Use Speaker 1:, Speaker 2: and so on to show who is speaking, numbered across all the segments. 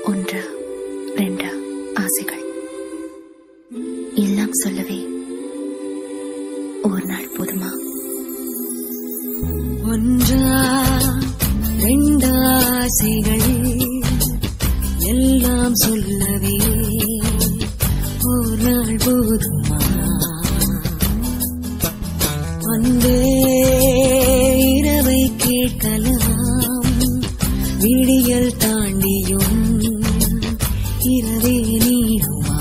Speaker 1: ஒன்றா ரெண்டா ஆசைகள் எல்லாம் சொல்லவே ஒரு நாள் போதுமா
Speaker 2: ஒன்றா ரெண்டாசைகள் எல்லாம் சொல்லவே ஒரு நாள் போதுமா வந்து இரவை கேட்கலாம் விடியல் தாண்டியும் இரவே நீடுமா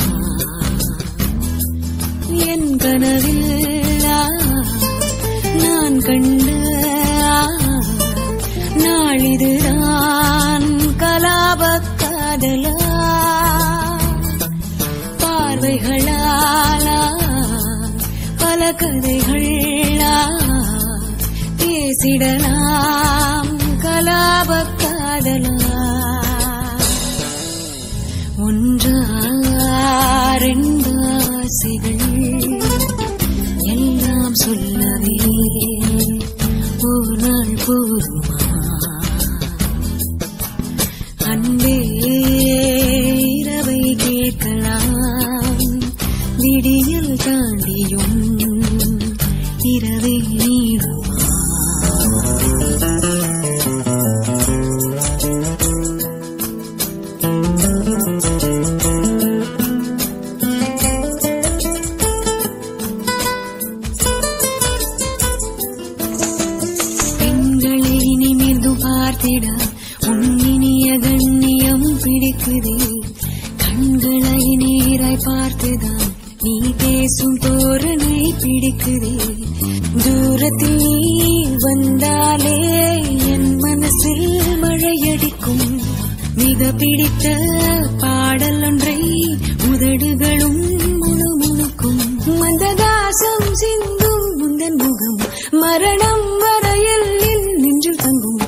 Speaker 2: என் கனவில் ஆ, நான் கண்ட ஆ, நாளிதுதான் கலாப காதலா பார்வைகளாலா பல கதைகளா பேசிடலாம் கலாப காதலா ஒன்றா ரெண்டு ஆசைகள் எல்லாம் சொல்லவே ஒரு நாள் போதுமா அன்பே இரவை கேட்கலாம் விடியல் தாண்டியும் இரவை நீடுமா பெண்களை இனிமேர்ந்து பார்த்திட உன்னினிய கண்ணியம் பிடிக்குதே கண்களை நேராய் பார்த்துதான் நீ பேசும் தோரணை பிடிக்குதே தூரத்தில் நீ வந்தாலே என் மனசில் மழையடிக்கும் மிக பிடித்த பாடல் ஒன்றை உதடுகளும் முணுமுணுக்கும் மந்தகாசம் சிந்தும் முந்தன் முகம் மரணம் வரையில் என் நெஞ்சில் தங்கும்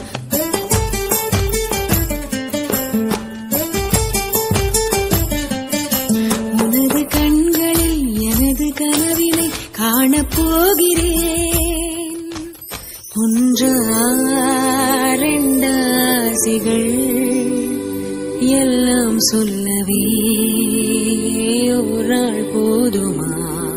Speaker 2: உனது கண்களில் எனது கனவினை காணப் போகிறேன் ஒன்றா ரெண்டாசைகள் எல்லாம் சொல்லவே ஒரு நாள் போதுமா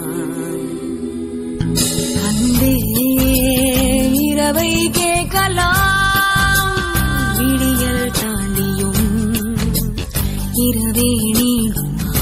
Speaker 2: அன்பே இரவை கேட்கலாம் விடியல் தாண்டியும் இரவே நீடுமா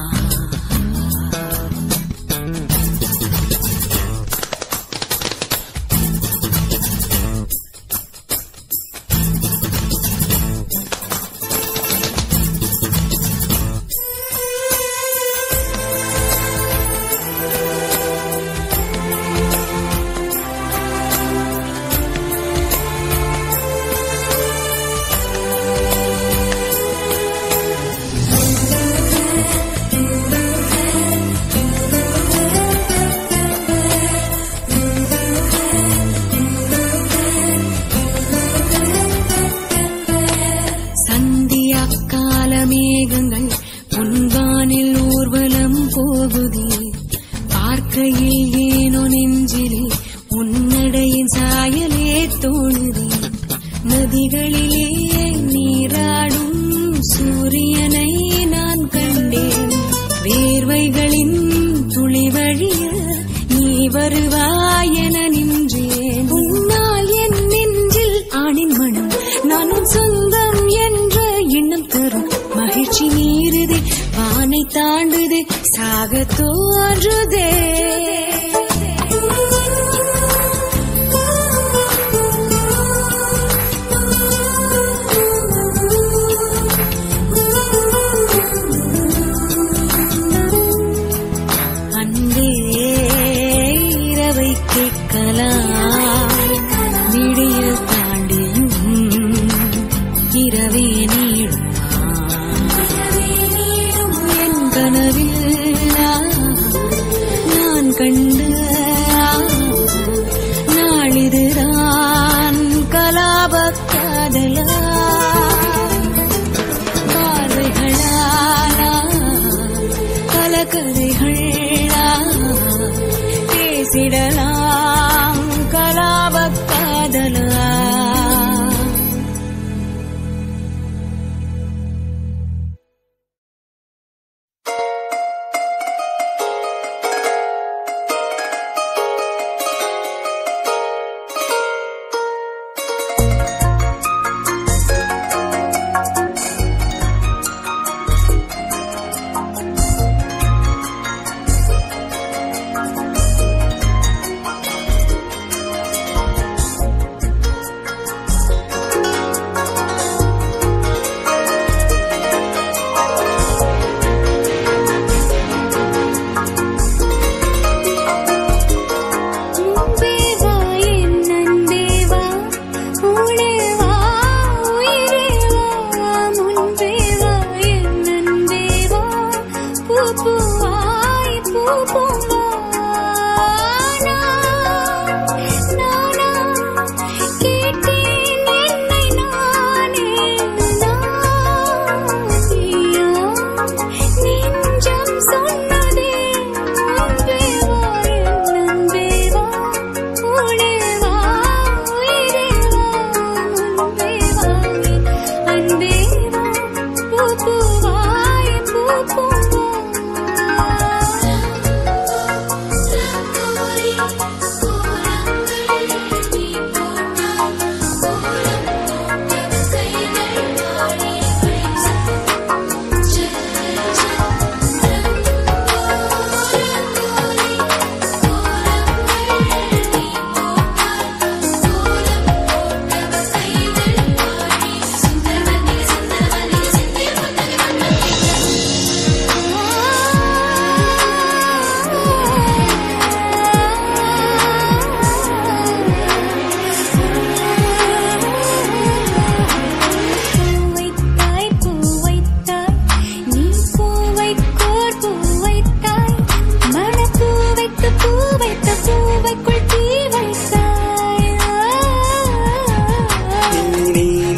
Speaker 2: சந்தியா கால மேகங்கள் பொன்வானில் ஊர்வலம் போகுதே பார்க்கையில் ஏனோ நெஞ்சிலே உன்னடையின் சாயலே தோணுதே நதிகளிலே நீராடும் சூரியனை நான் கண்டேன் வேர்வைகளின் துளி வழிய நீ வருவாய் என நின்றேன் உன்னால் என் நெஞ்சில் ஆணின் மனம் நானும் சொந்தம் என்ற எண்ணம் தரும் மகிழ்ச்சி மீறுதே வானை தாண்டுதே சாக தோன்றுதே அன்பே இரவை கேட்கலாம் விடியல் தாண்டியும் இரவே நீடுமா என் கனவில் நான்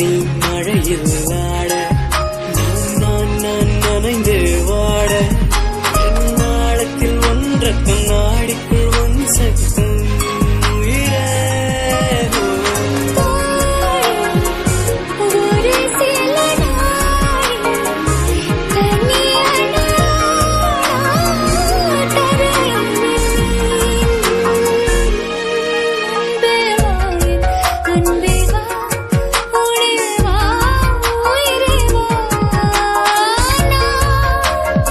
Speaker 3: நீ மழையில் ஆட நான் நான் நான் நனைந்து வாட நாளத்தில் ஒன்ற கண்ணாடிக்குள் ஒன் சத்தம் உயிரே
Speaker 1: ஒரு சில நாள் தனியான தரையில் அன்பே வா உயிரே வா உயிரே வா நான்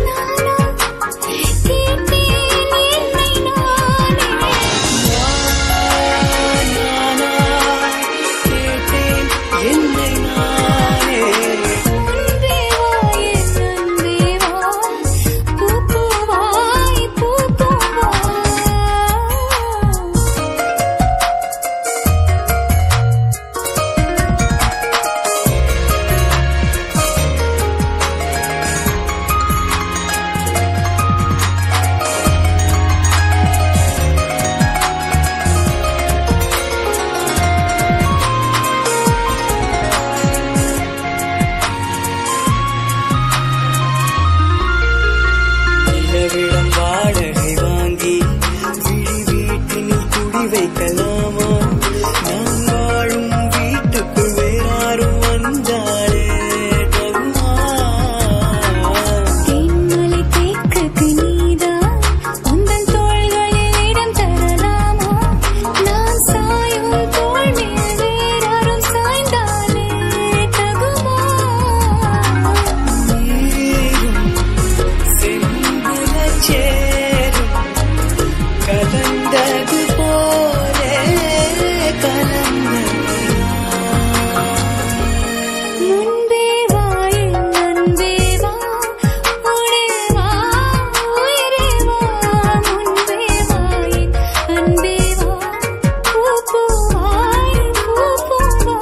Speaker 1: கேட்டேன் என்னை நானே
Speaker 3: நானா கேட்டேன் என்னை நானே
Speaker 1: அன்பே வா என் அன்பே வா பூ பூவாய் பூ பூவா
Speaker 3: நிலவிடம் வாடகை வாங்கி விழி வீட்டினில் குடி வைக்கலாமா நான் வாழும் வீட்டுக்குள் வேறாரும் வந்தாலே தகுமா
Speaker 1: தேன்மலை தேக்குக்கு நீதான் உந்தன் தோள்களில் இடம் தரலாமா நான் சாயும் தோள் மேல் வேறாரும் சாய்ந்தாலே தகுமா
Speaker 3: நீரும் செம்புலச் சேரும் கலந்தது போலே கலந்தது
Speaker 1: முன்பே வா என் அன்பே வா உடே வா உயிரே வா முன்பே வா என் அன்பே வா பூ பூவாய் பூ பூவா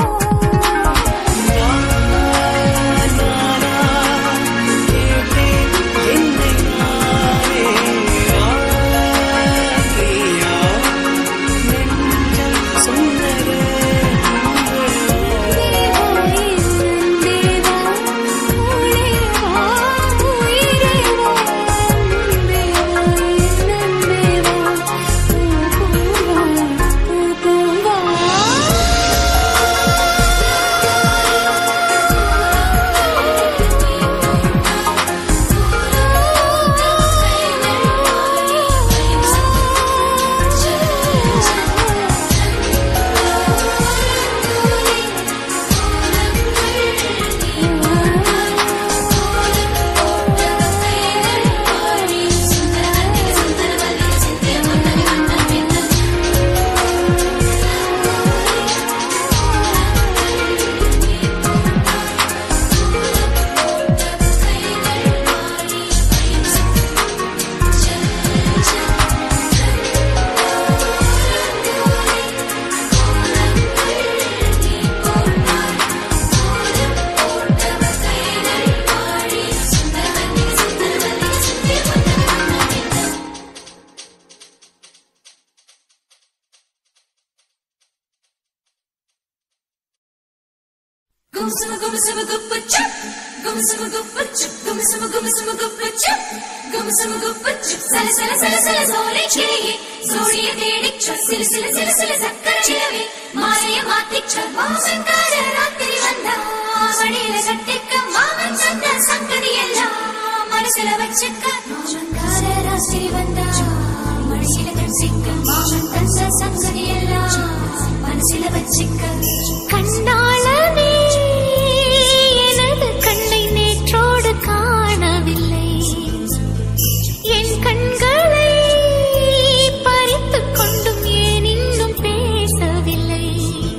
Speaker 2: Gumsama gumsama guppa chup. Gumsama guppa chup. Gumsama gumsama guppa chup. Gumsama guppa chup. Sala sala sala sala சோலை கிளியே சோழிய தேடிச் சொல் சிலு சிலு சிலு சிலு சக்கர சிலவே மாலைய மாத்திச் சொல் மாமன்கார ராத்திரி வந்தா மடியில கட்டிக்க மாமன் தந்த சங்கதி எல்லாம் மனசுல வச்சுக்க மாமன்கார ராத்திரி வந்தா மடியில கட்டிக்க மாமன் தந்த சங்கதி எல்லாம் மனசுல வச்சுக்க
Speaker 1: கண்ணாளனே எனது கண்ணை நேற்றோடு காணவில்லை என் கண்களை பறித்துக் கொண்டும் ஏன் இன்னும் பேசவில்லை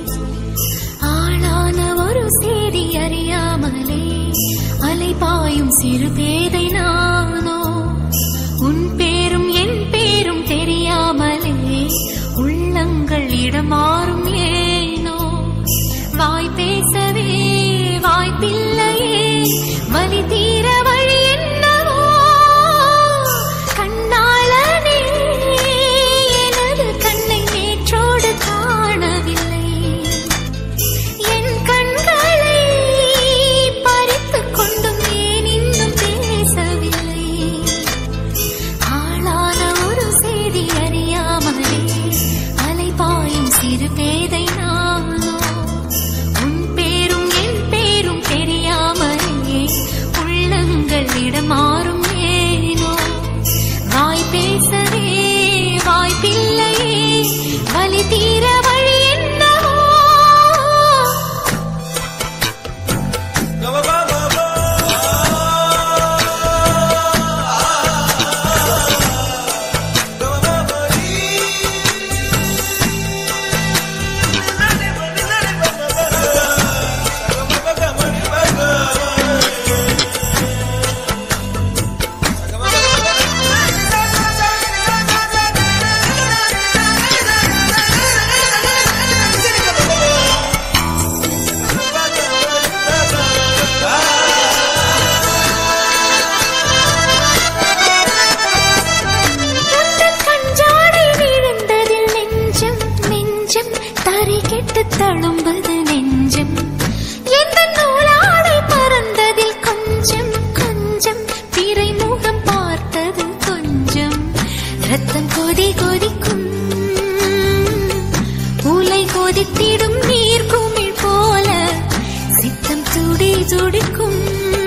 Speaker 1: ஆளான ஒரு செய்தி அறியாமலே அலைபாயும் சிறு பேதை நானோ உன் பேரும் என் பேரும் தெரியாமலே உள்ளங்கள் இடமாறும் ஏனோ வாய் பேசவே வாய்ப்பில்லையே வலி தீர வழி என்னவோ கண்ணாளனே எனது கண்ணை நேற்றோடு காணவில்லை என் கண்கள்
Speaker 2: துடிக்கும்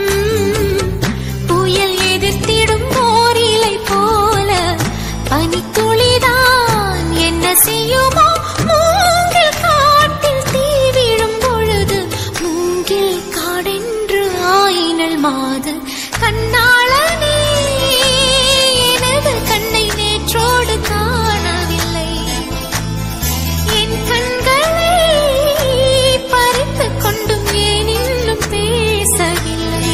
Speaker 2: புயல் எதிர்த்திடும் போரிலை போல பனித்துளிதான் என்ன செய்யுமோ மூங்கில் காட்டில் தீ விழும் பொழுது மூங்கில் காடென்று ஆயினல் மாது கண்ணாளனே எனது கண்ணை நேற்றோடு காணவில்லை என் கண்களை பறித்துக் கொண்டும் ஏன் இன்னும் பேசவில்லை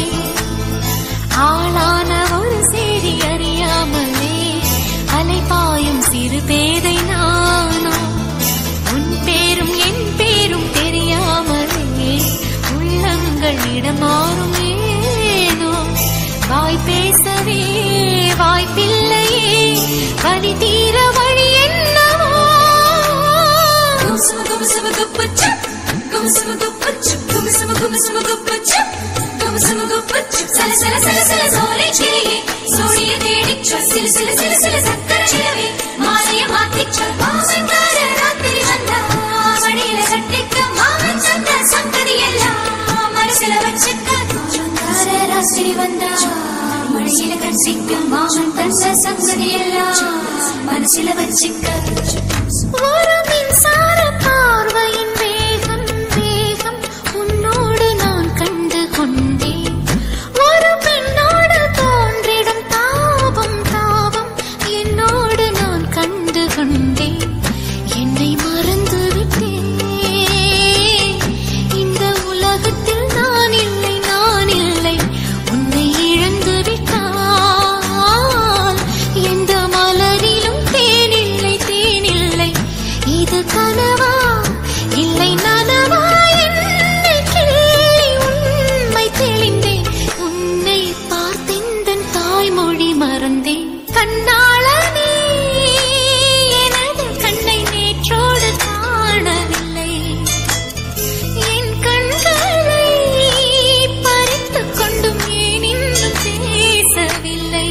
Speaker 2: ஆளான ஒரு செய்தி அறியாமலே அலைபாயும் சிறு பேதை நானோ உன் பேரும் என் பேரும் தெரியாமலே உள்ளங்கள் இடமாறும் ஏனோ வாய் பேசவே வாய்ப்பில்லையே வழி தீர வழி என்னவோ
Speaker 1: Gumsama gumsama guppachu, gumsama guppachu, gumsama gumsama guppachu, gumsama guppachu. சல சல சல சல சோலை கிளியே, சோழிய தேடிச் சொல். சிலு சிலு சிலு சிலு சக்கர நிலவே, மாலைய மாத்திச் சொல். மாமன்கார ராத்திரி வந்தா, மடியில கட்டிக்க மாமன் தந்த சங்கதி எல்லாம் மனசுல வச்சுக்க. மாமன்கார ராத்திரி வந்தா, மடியில கட்டிக்க மாமன் தந்த சங்கதி எல்லாம் மனசுல வச்சுக்க
Speaker 2: ஒரு மின்சார பார்வையின் வேகம் வேகம் உன்னோடு நான் கண்டு கொண்டேன் ஒரு பெண்ணோடு தோன்றிடும் தாபம் தாபம் என்னோடு நான் கண்டு கொண்டேன் என்னை மறந்து விட்டேன் இந்த உலகத்தில் நான் இல்லை நான் இல்லை உன்னை இழந்து விட்டால் எந்த மலரிலும் தேனில்லை தேனில்லை இது கனவா இல்லை நனவா என்னை கிள்ளி உண்மை தெளிந்தேன் உன்னை பார்த்தெந்தன் தாய்மொழி மறந்தேன் கண்ணாளனே எனது கண்ணை நேற்றோடு காணவில்லை என் கண்களை பறித்துக் கொண்டும் ஏன் இன்னும் பேசவில்லை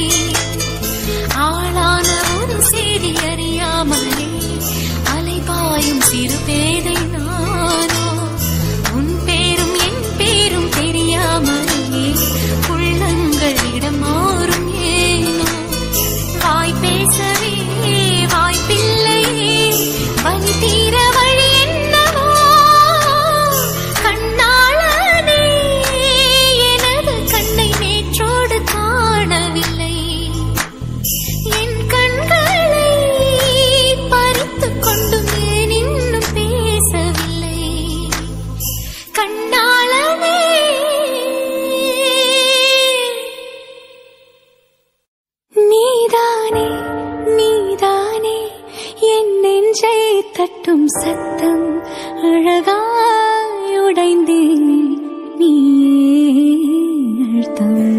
Speaker 2: ஆளான ஒரு செய்தி அறியாமலே அலைபாயும் சிறு பேதை நானோ உன் பேரும் என் பேரும் தெரியாமலே உள்ளங்களிடம் மாறும் ஏனோ வாய் பேசவே வாய்ப்பில்லையே வழி தீர வழி என்னவோ கண்ணாளனே எனது கண்ணை நேற்றோடு காணவில்லை என் கண்களை பறித்துக் கொண்டும் ஏன் இன்னும் பேசவில்லை கண்ணாளனே நீதானே நீதானே என் நெஞ்சை தட்டும் சத்தம் அழகாய் உடைந்தேன் நீயே அழுத்தம்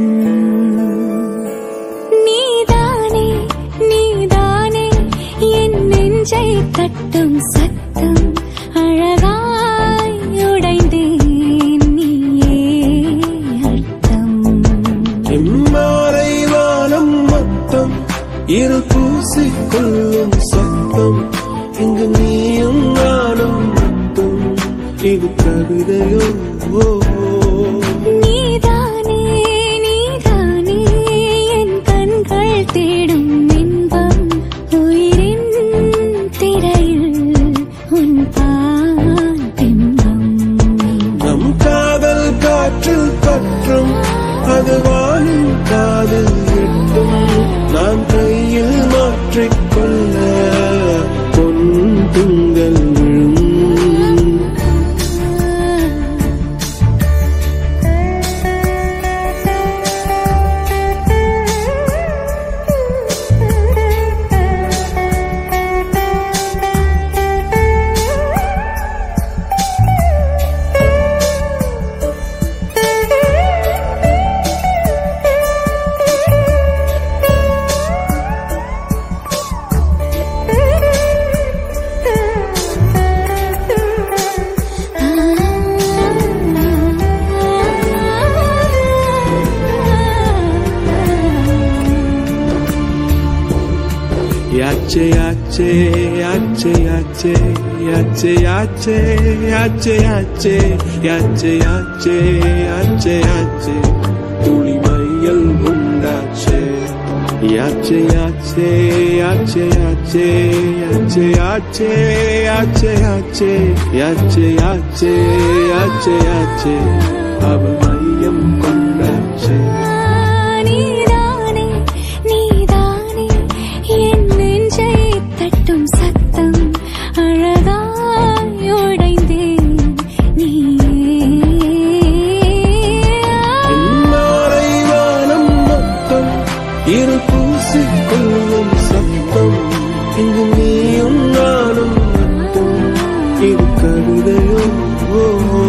Speaker 2: நீதானே நீதானே என் நெஞ்சை தட்டும் சத்தம் அழகாய் உடைந்தேன் நீயே அர்த்தம்
Speaker 4: எம்மாறை வானம் மொத்தம் இரு பூசிக்கொள்ளும் சத்தம் இங்கு நீயும் நானும் மட்டும் இது கவிதையோ ஓ, ஓ.
Speaker 2: நீதானே நீதானே என் கண்கள் தேடும் இன்பம் உயிரின் திரையில் உன் பால் பிம்பம்
Speaker 4: நம் காதல் காற்றில் பற்றும் அது வாழும் காதல் எட்டும் நான் கையில் மாற்றிக்கொள்ள பொன் துங்கள் விழும் யாச்சே யாச்சே யாச்சே யாச்சே யாச்சே யாச்சே யாச்சே யாச்சே யாச்சே யாச்சே யாச்சே யாச்சே யாச்சே துளி மையல் உண்டாச்சே யாச்சே யாச்சே யாச்சே யாச்சே யாச்சே யாச்சே யாச்சே யாச்சே யாச்சே யாச்சே யாச்சே யாச்சே அவள் மையம் கொண்டாச்சே
Speaker 2: நீதானே நீதானே என் நெஞ்சை தட்டும் சத்தம் அழகாய் உடைந்தேன் நீயே
Speaker 4: மாலை வானம் மொத்தம் இரு பூசிக்கொள்ளும் சத்தம் இங்கு நீயும் நானும் மட்டும் இது கவிதையோ ஓ, ஓ.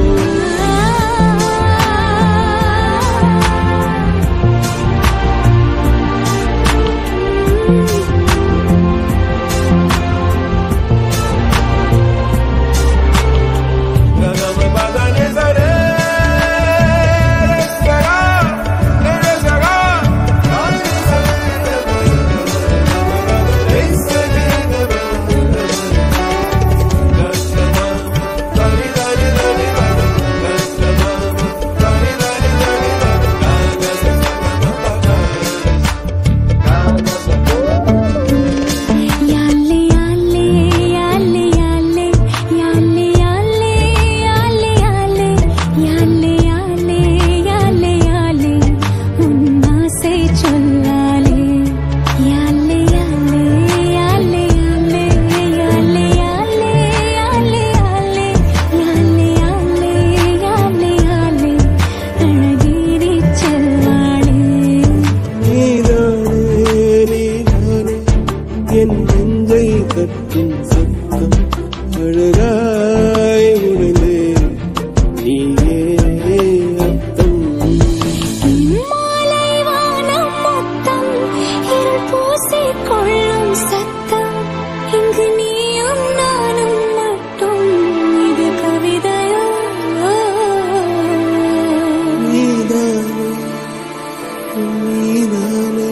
Speaker 2: யாலே யாலே யாலே யாலே யாலே யாலே யாலே யாலே யாலே யாலே யாலே யாலே உன் ஆசை சொல்லாலே யாலே யாலே யாலே யாலே யாலே யாலே யாலே யாலே யாலே யாலே யாலே யாலே அழகிரி செல்வாளே
Speaker 4: நீதானே நீதானே என் நெஞ்சை தட்டும் சத்தம் அழகாய் உடைந்தே நீயே அர்த்தம்
Speaker 2: மாலை வானம் மொத்தம் இருள் பூசிக் கொள்ளும் சத்தம் இங்கு நீயும் நானும் மட்டும் இது கவிதையோ
Speaker 4: நீதானே நீதானே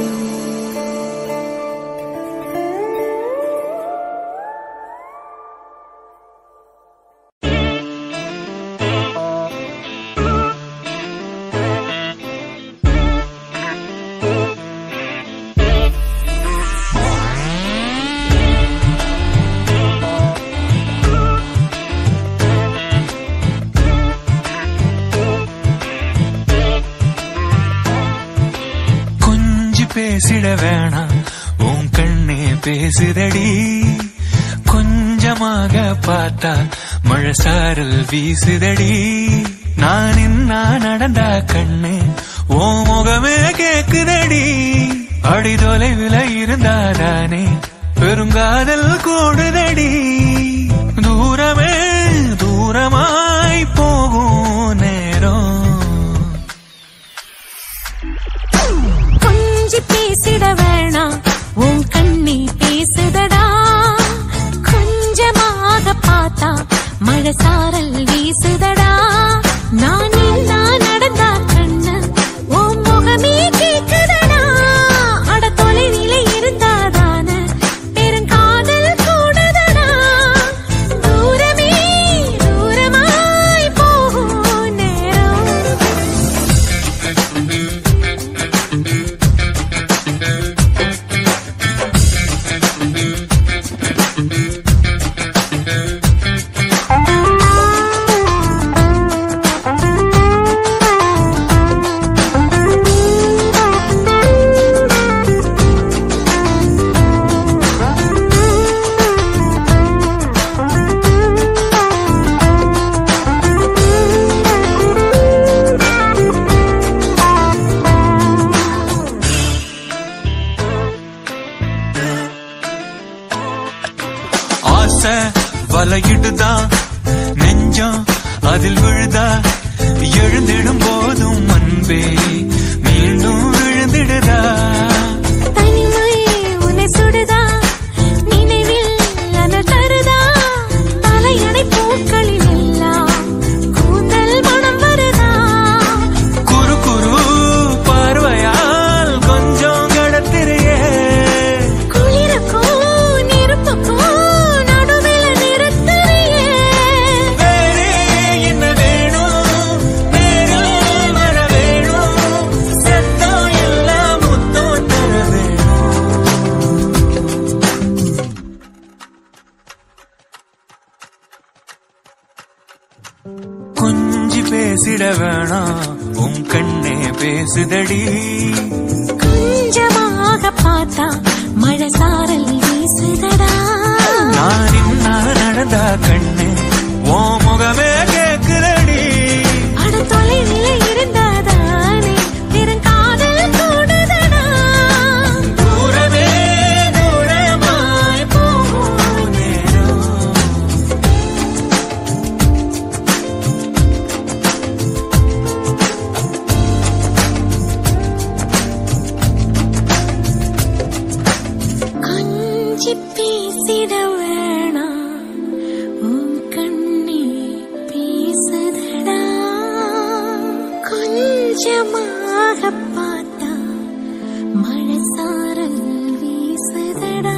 Speaker 5: கொஞ்சி பேசிட வேணாம் உன் கண்ணே பேசுதடி கொஞ்சமாக பார்த்தா மழை சாரல் வீசுதடி நான் இன்னா நடந்தா கண்ணு ஓ முகமே கேக்குதடி அடி தொலைவில் இருந்தாதானே பெருங்காதல் கூடுதடி தூரமே தூரமாய் போகும் நேரம்
Speaker 2: கொஞ்சி பேசிட வேணாம் உன் கண்ணி பேசுதடா கொஞ்சமாக பார்த்தா மழை சாரல் வீசுதடா நான் இல்லா நடந்தா கண்ணு உன் முகமே கேக்குதடா அட தொலைவில இருந்தாதான பெருங்காதல் கூடுதடா தூரமே தூரமாய் போகும் நேரம்
Speaker 5: ஆசை வலையிடுதா நெஞ்சம் அதில் விழுதா எழுந்திடும் போதும் அன்பே மீண்டும் விழுந்திடுதா
Speaker 2: தனிமை உன்னை சுடுதா நினைவில் அனல் தருதா தலையணை பூக்களில் எல்லாம் கூந்தல் மனம் வருதா
Speaker 5: குறு குறு பார்வையால் கொஞ்சம் கடத்திரையே
Speaker 2: குளிருக்கும் நெருப்புக்கும் நடுவில் நிறுத்துறியே
Speaker 5: வேறே என்ன வேணும் வேணாம் உன் கண்ணே பேசுதடி
Speaker 2: கொஞ்சமாக பார்த்தா மழை சாரல் வீசுதடா
Speaker 5: நான் இன்னா நடந்தா கண்ணு உன் முகமே கேக்குதடி
Speaker 2: அட தொலைவில் இருந்தாதானே பெருங்காதல் கூடுதடா
Speaker 5: தூரமே தூரமாய் போகும் நேரம்
Speaker 2: கொஞ்சி பேசிட வேணாம் உன் கண்ணே பேசுதடா கொஞ்சமாக பார்த்தா மழை சாரல் வீசுதடா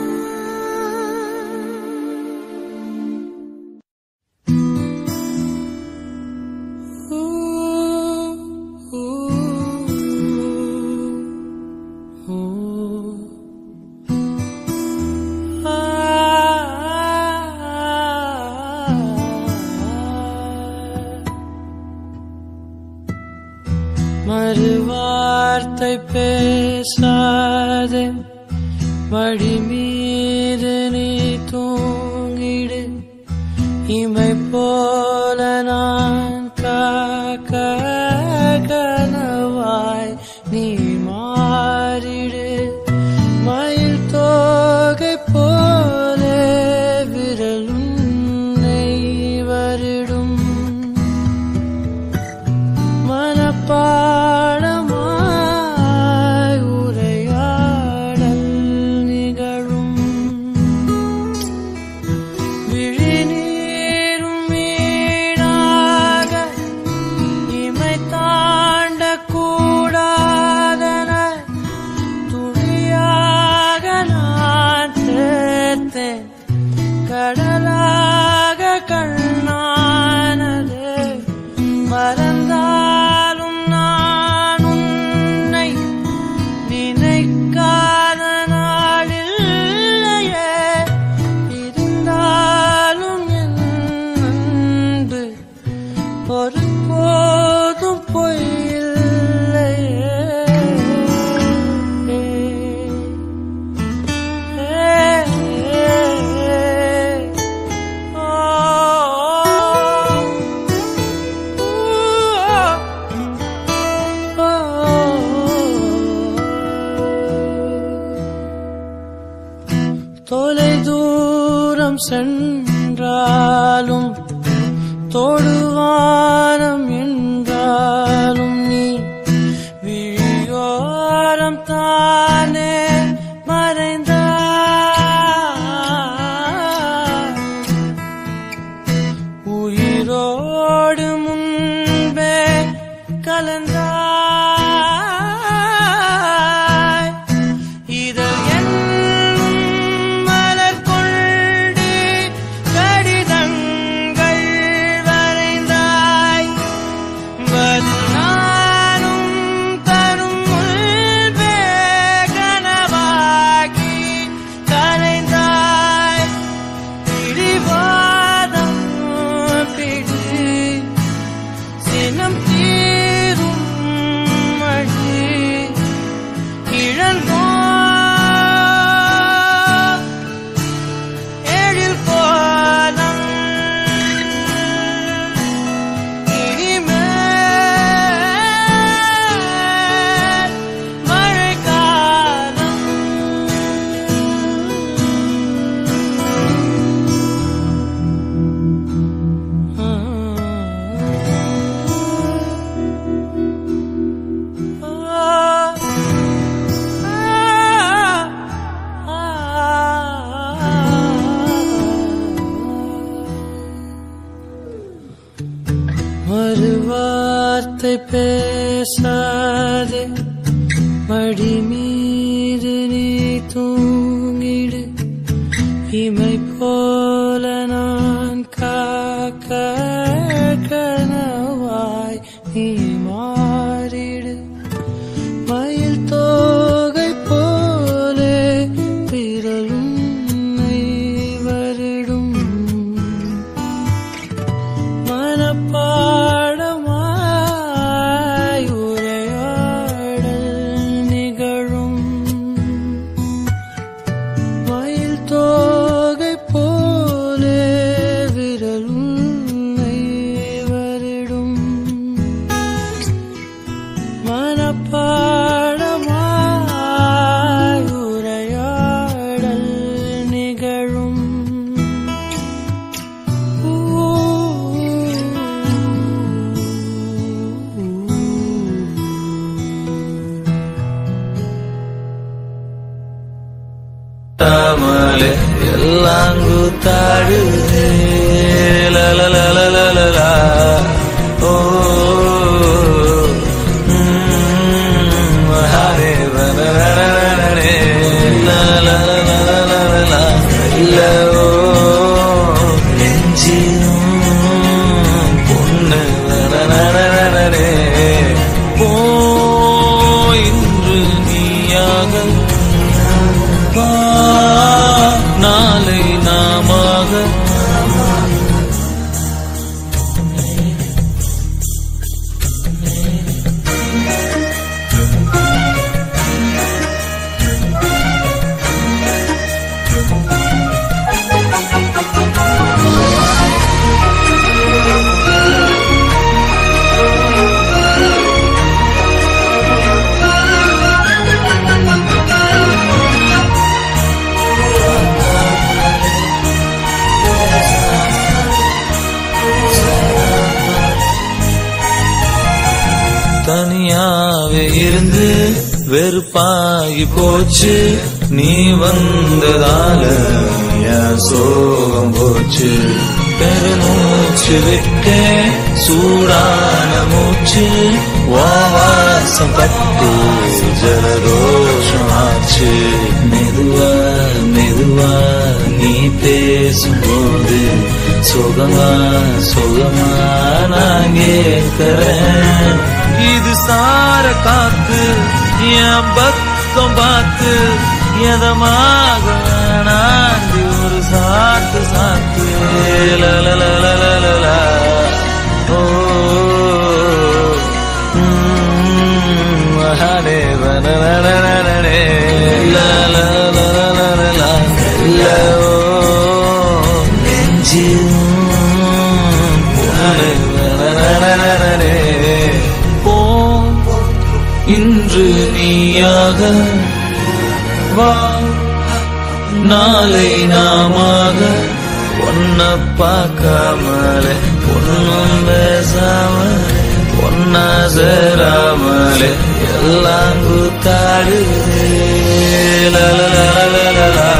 Speaker 3: மறுவார்த்தை பேசாதே மடி மீது நீ தூங்கிடு இமை போல நான் காக்க கனவாய் நீ மாறிடு மயில் தோகை போல விரலுன்னை வருடும் மனப்பாடமாய் உரையாடல் நிகழும் விழிநீரும் வீணாக இமை தாண்டக் கூடாதன துளியாக நான் சேர்த்தேன் கடலாக கண்ணானது மறந்தாலும் நான் உன்னை நினைக்காத நாளில்லையே இருந்தாலும் என் அன்பு ஒரு போதும் பொய்யில்லையே தொலை தூரம் சென்றாலும் தொடுவானம் என்றாலும் நீ விழியோரம் தானே மறைந்தாய் உயிரோடு முன்பே கலந்தாய் இதழ் என்னும் மலர் கொண்டு கடிதங்கள் வரைந்தாய் பதில் நானும் தரும் முன்பே கனவாகி கரைந்தாய் பிடிவாதம் பிடி சினம் தீரும் மழை இழந்தோ எழில் கோலம் இனிமேல் மழைக்காலம் மறுவார்த்தை பேசாதே மடி மீது நீ தூங்கிடு இமை போல நான் காக்க கனவாய் நீ மாறிடு மயில் தோகை போலே பிறலும் வருடும் மனப்பாடமாய்
Speaker 5: சேராமலே எல்லாம் கூத்தாடுதே லலலலலலலா. ஓ ம், ஹரே வனரரரரே. லலலலலலலா. இல்ல, ஓ, நெஞ்சிலும் பொண்ணு வனரரரரே. ஓ இன்று நீயாக வா நாளை நாமாக தனியாவே இருந்து வெறுப்பாகி போச்சு நீ வந்ததால என் சோகம் போச்சு பெருமூச்சு விட்டே சூடான மூச்சு வாசம் பட்டு ஜலதோஷம் ஆச்சு மெதுவா மெதுவா நீ பேசும்போது சுகமா சுகமா நான் கேட்கிறேன் இது சார காத்து என் பக்கம் பார்த்து எதமாக நாந்தி ஒரு சாத்து சாத்து லலலலலலலா. ஓ ம், மகாதேவனனனனனனே. லலலலலலலா. இல்ல, ஓ, நெஞ்சிலும் பொன்னனனனனனே. போ இன்று நீயாக வா நாளை நாமாக ஒன்ன பார்க்காமலே பொண்ணும் பேசாமலே ஒன்னா சேராமலே எல்லாம் கூத்தாடுதே லலலலலலலா.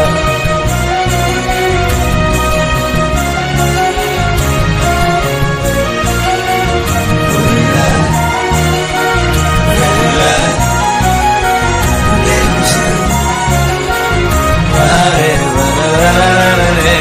Speaker 5: ஹரே வனரரரரே.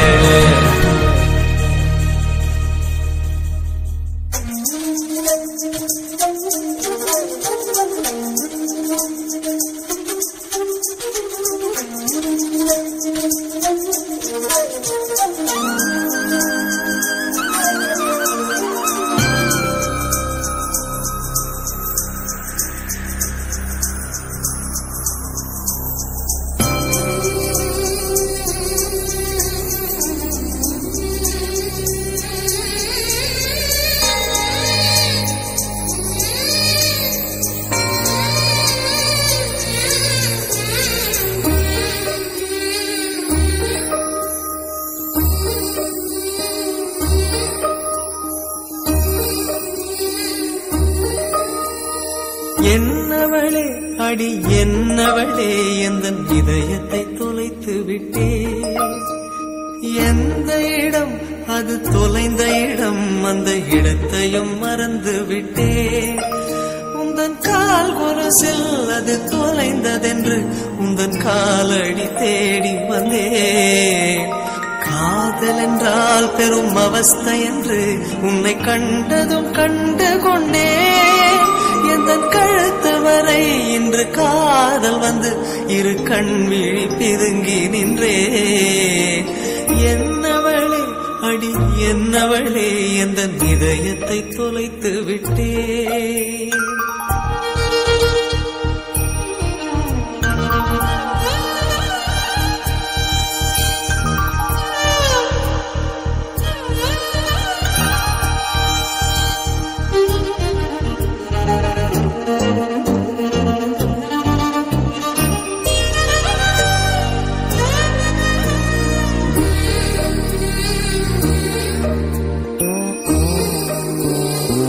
Speaker 3: என்னவளே அடி என்னவளே எந்த இதயத்தை தொலைத்து விட்டே எந்த இடம் அது தொலைந்த இடம் அந்த இடத்தையும் மறந்து விட்டே உந்தன் கால் கொரசில் அது தொலைந்ததென்று உந்தன் காலடி தேடி வந்தேன் காதல் என்றால் பெரும் அவஸ்தை என்று உன்னை கண்டதும் கண்டு கொண்டேன் எந்த கழுத்து வரை இன்று காதல் வந்து இரு கண் விழி பிதுங்கி நின்றே என்னவளே அடி என்னவளே எந்த இதயத்தை தொலைத்து விட்டே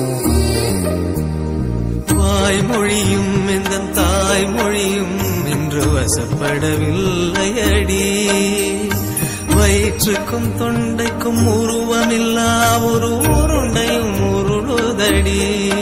Speaker 3: வாய்மொழியும் இந்த தாய்மொழியும் இன்று ஒன்று வசப்படவில்லை அடி வயிற்றுக்கும் தொண்டைக்கும் உருவமில்லா ஒரு உருண்டையும் உருளுதடி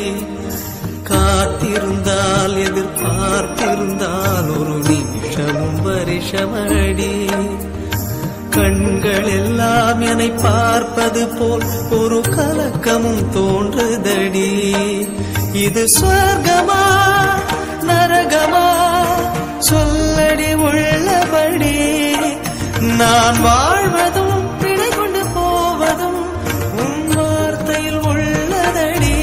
Speaker 3: காத்திருந்தால் எதிர்பார்த்திருந்தால் ஒரு நிமிஷமும் வருஷமடி கண்கள் எல்லாம் என்னை பார்ப்பது போல் ஒரு கலக்கமும் தோன்றுதடி இது சொர்க்கமா நரகமா சொல்லடி உள்ளபடி நான் வாழ்வதும் பிழை கொண்டு போவதும் உன் வார்த்தையில் உள்ளதடி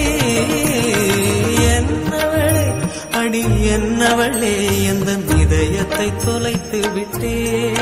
Speaker 3: என்னவளே அடி என்னவளே எந்த இதயத்தை தொலைத்து விட்டே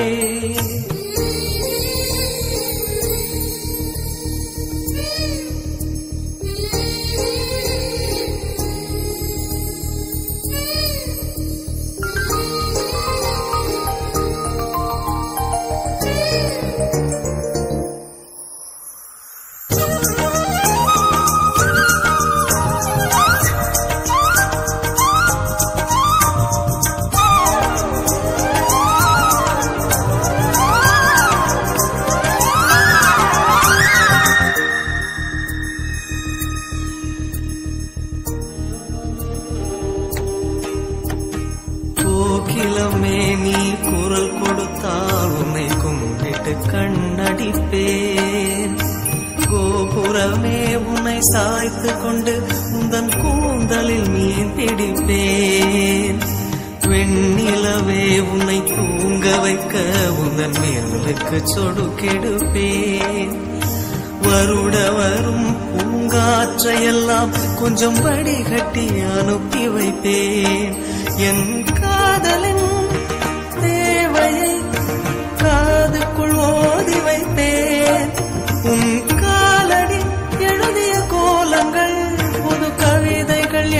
Speaker 3: கோகிலமே நீ குரல் கொடுத்தால் உன்னை கும்பிட்டு கண்ணடிப்பேன் கோபுரமே உன்னை சாய்த்து கொண்டு உந்தன் கூந்தலில் மீன் பிடிப்பேன் வெண்ணிலவே உன்னை தூங்க வைக்க உந்தன் மேலுக்கு சொடுக்கெடுப்பேன் வருட வரும் பூங்காற்றையெல்லாம் கொஞ்சம் வடிகட்டி அனுப்பி வைப்பேன் என் காதலின் தேவையை காதுக்குள் ஓதி வைப்பேன் உன் காலடி எழுதிய கோலங்கள் புது கவிதைகள்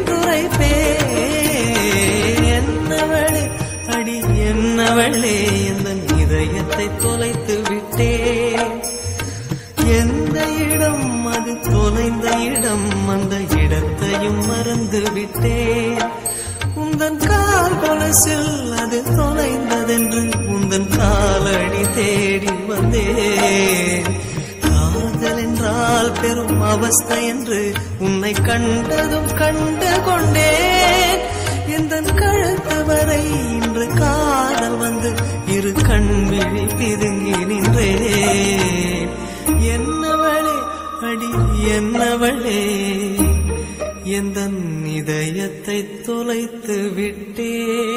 Speaker 3: என்றுரைப்பேன் என்னவளே அடி என்னவளே எந்த இதயத்தை தொலைத்து விட்டேன் எந்த இடம் அது தொலைந்த இடம் அந்த இடத்தையும் மறந்து விட்டேன் உந்தன் கால் கொலசில் அது தொலைந்ததென்று உந்தன் காலடி தேடி வந்தேன் காதல் என்றால் பெரும் அவஸ்தை என்று உன்னை கண்டதும் கண்டு கொண்டேன் எந்த கழுத்து வரை இன்று காதல் வந்து இரு கண் விழி பிதுங்கி நின்றேன் என்னவளே அடி என்னவளே எந்த இதயத்தை தொலைத்து விட்டே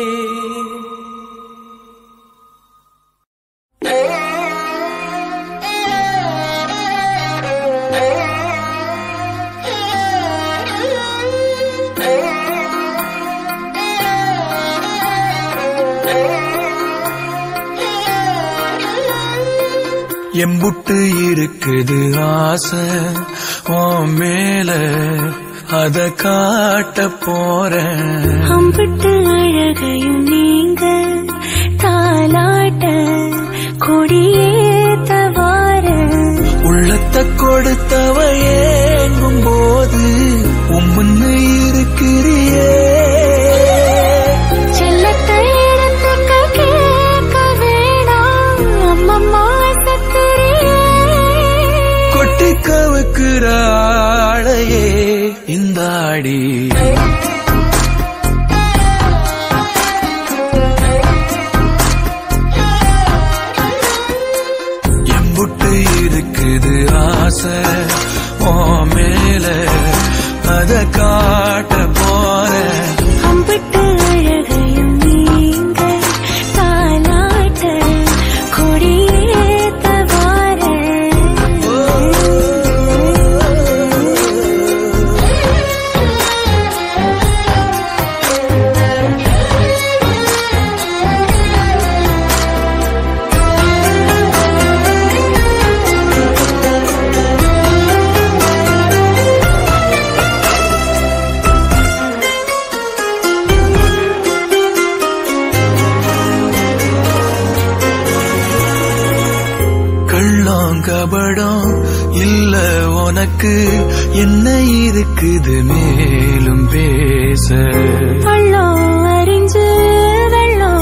Speaker 5: எம்புட்டு இருக்குது ஆசை உன் மேல அத காட்ட போறேன்
Speaker 2: அம்பிட்டு அழகையும் நீங்க தாலாட்ட கொடியேத்த வார
Speaker 5: உள்ளத்தை கொடுத்தவ ஏங்கும் போது உம்முன்னு இருக்கிறியே
Speaker 2: செல்லத்தை இடத்துக்க கேட்க வேணாம் அம்மம்மா சத்திரியே
Speaker 5: கொட்டி கவுக்குற ஆளையே இந்த ஆடி எம்புட்டு இருக்குது ஆசை உன் மேல அத காட்ட போறேன்
Speaker 2: அம்பிட்டு அழகையும் நீங்க தாலாட்ட கொடியேத்த வார
Speaker 5: கள்ளம் கபடம் இல்ல உனக்கு என்ன இருக்குது மேலும் பேச
Speaker 2: பள்ளம் அறிஞ்சு வெள்ளம்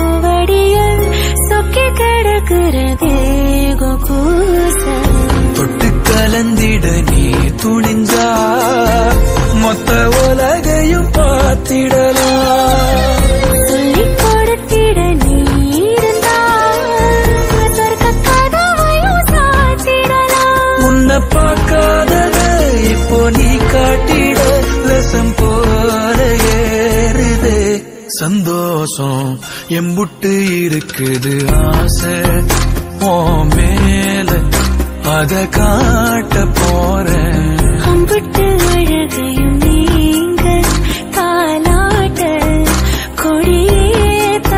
Speaker 5: வாழ்ந்திட நீ துணிஞ்சா மொத்த உலகையும் பார்த்திடலாம்
Speaker 2: சொல்லிக் கொடுத்திட நீ இருந்தால் சொர்க்க கதவையும் சாத்திடலாம்
Speaker 5: உன்னை பார்க்காதத இப்போ நீ காட்டிட லசம் போல ஏறுதே சந்தோஷம் எம்புட்டு இருக்குது ஆசை ஓ மேல அத காட்ட போறேன்
Speaker 2: அம்பிட்டு அழகையும் நீங்க தாலாட்ட கொடியேத்த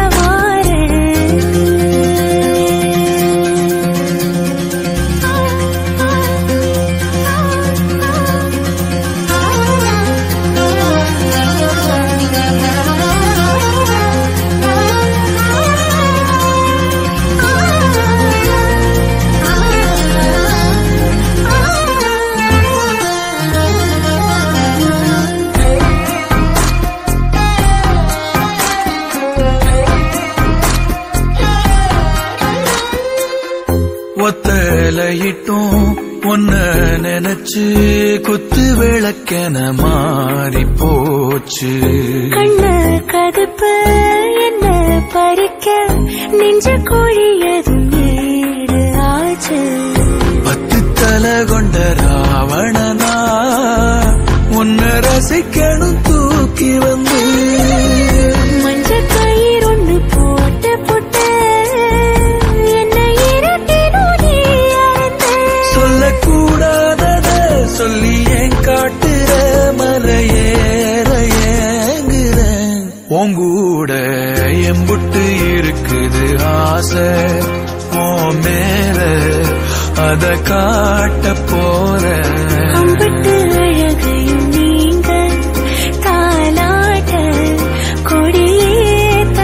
Speaker 5: ஒத்தலையிட்டும் ஒன்ன நினைச்சு குத்து விளக்கென மாறி போச்சு
Speaker 2: கண்ண கதுப்பு என்ன பறிக்க நெஞ்ச கோழியதும் வீடு ஆச்சு
Speaker 5: பத்து தலை கொண்ட ராவணனா உன்னை ரசிக்கணும் தூக்கி வந்து
Speaker 2: மஞ்ச கயிறு ஒண்ணு போட்டு போட்டு என்ன இருட்டினும் நீ அறிந்த
Speaker 5: சொல்லக்கூடாதத சொல்லி ஏன் காட்டுற மலையேற ஏங்குற உங்கூட எம்புட்டு இருக்குது ஆசை ஓ மேல அத காட்ட போறேன்
Speaker 2: அம்பிட்டு அழகையும் நீங்க தாலாட்ட கொடியேத்த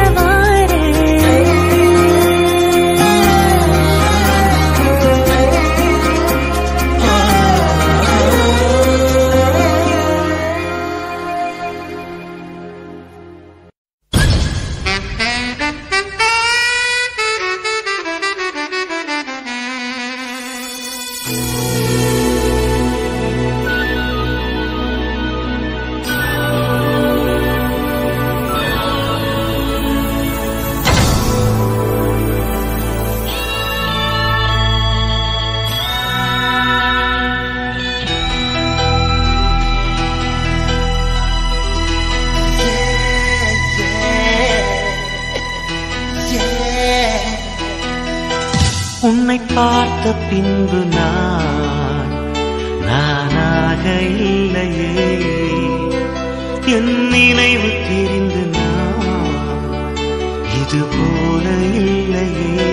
Speaker 3: உன்னை பார்த்த பின்பு நான் நானாக இல்லையே என் நினைவு தெரிந்து நான் இது போல இல்லையே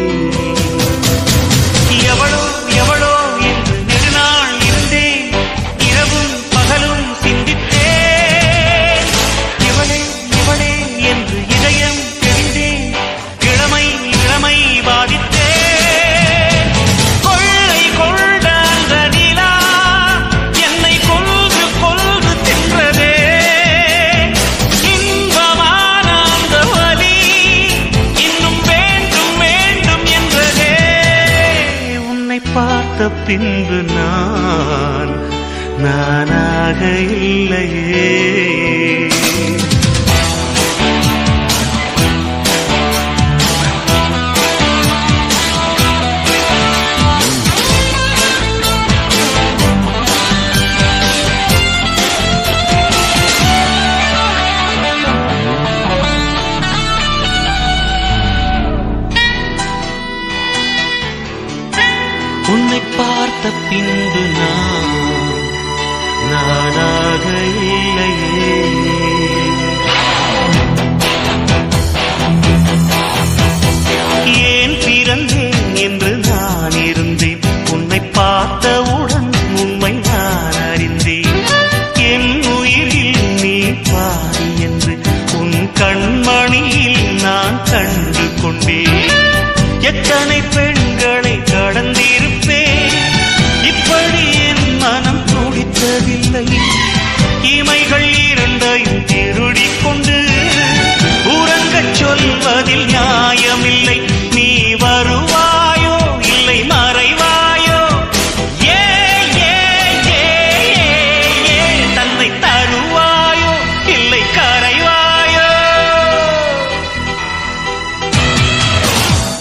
Speaker 3: எவளோ எவளோ என்று நெடுநாள் இருந்தேன் இரவும் பகலும் சிந்தித்தேன் இவளே இவளே என்று இதயம் தெரிந்தேன் இளமை இளமை பாதித்தேன் கொள்ளை கொண்ட அந்த நிலா என்னை கொல்கு கொல்கு தின்றதே இன்பமான அந்த வலி இன்னும் வேண்டும் வேண்டும் என்றதே உன்னை பார்த்த பின்பு நான் நானாக இல்லையே உன்னை பார்த்த பின்பு நான் நானாக இல்லையே ஏன் பிறந்தேன் என்று நான் இருந்தேன் உன்னை பார்த்தவுடன் உண்மை நான் அறிந்தேன் என் உயிரில் நீ பாதி என்று உன் கண்மணியில் நான் கண்டு கொண்டேன் எத்தனை பெண்களை கடந்திருப்பேன் இப்படி என் மனம் துடித்ததில்லை இமைகள் இரண்டையும் திருடிக் கொண்டு உறங்கச் சொல்வதில் நியாயமில்லை நீ வருவாயோ இல்லை மறைவாயோ ஏ ஏ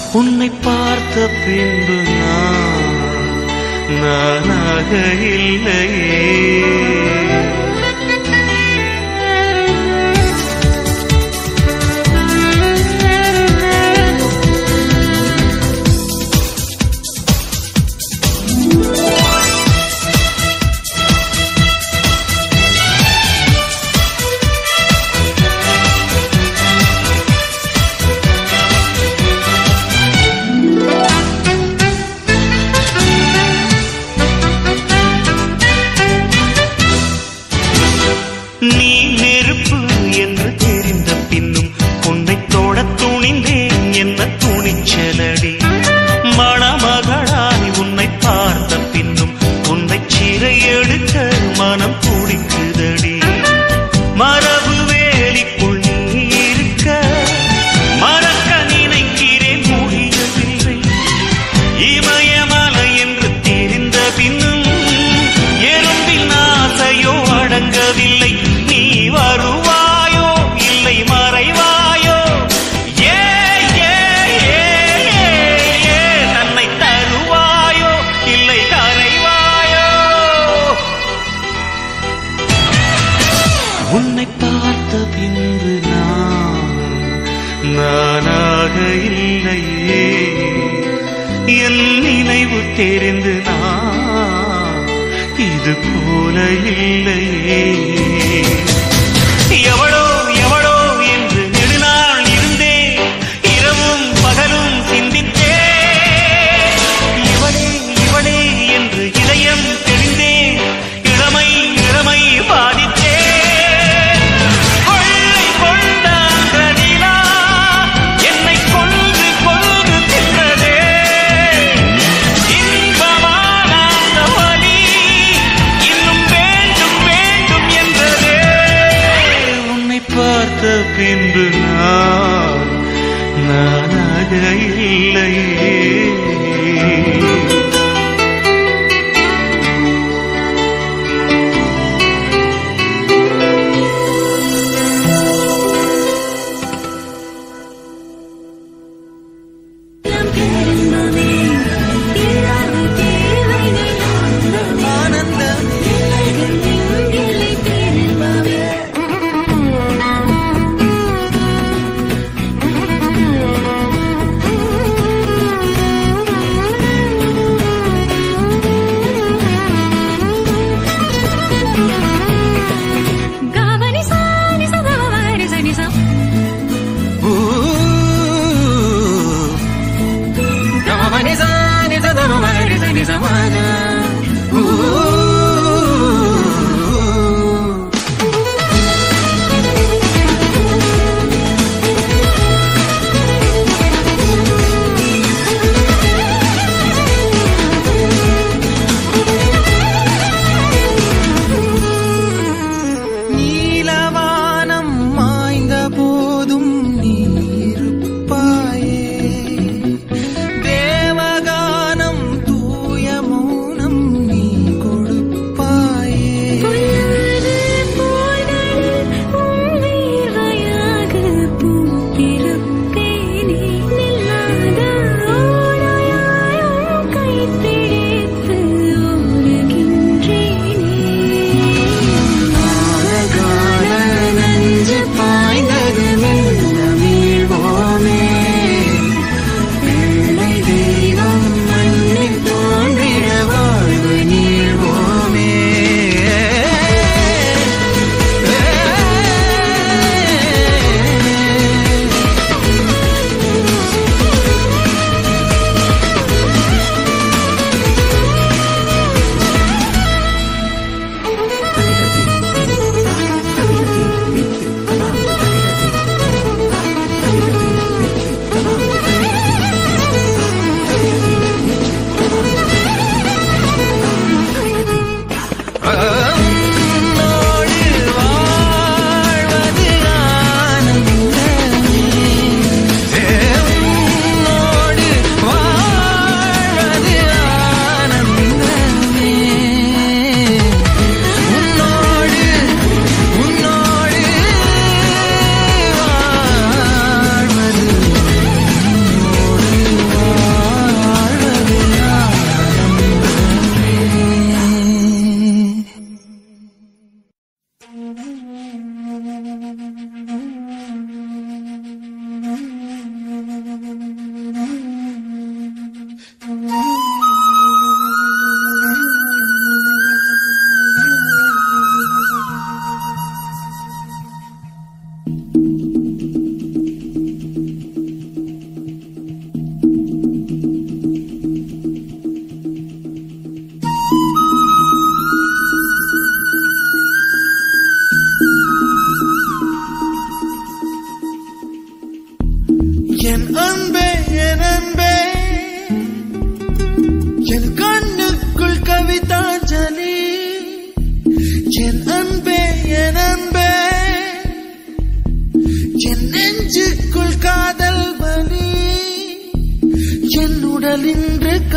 Speaker 3: உன்னை பார்த்த பின்பு நான் நானாக இல்லையே நீ நெருப்பு என்று தெரிந்த பின்னும் உன்னை தொட துணிந்தேன் என்ன துணிச்சலடி மணமகளாய் உன்னை பார்த்த பின்னும் உன்னை சிறை எடுக்க மனம் துடிக்குதடி மரபு வேலிக்குள் நீ இருக்க மறக்க நினைக்கிறேன் முடியவில்லை இமயமலை என்று தெரிந்த பின்னும் எறும்பின் ஆசையோ அடங்கவில்லை நீ வருவாயோ இல்லை மறைவாயோ ஏ ஏ ஏ ஏ, ஏ தன்னை தருவாயோ இல்லை கரைவாயோ உன்னை பார்த்த பின்பு நான் நானாக இல்லையே என் நினைவு தெரிந்து நான் இது போல இல்லையே எவளோ எவளோ என்று நெடுநாள் இருந்தேன் இரவும் பகலும் சிந்தித்தேன் இவளே இவளே என்று இதயம் தெரிந்தேன் இளமை இளமை பாதித்தேன் கொள்ளை கொண்ட அந்த நிலா என்னை கொன்று கொன்று தின்றதே இன்பமான அந்த வலி இன்னும் வேண்டும் வேண்டும் என்றதே உன்னை பார்த்த பின்பு நான் நானாக இல்லையே
Speaker 1: ஆனந்தமே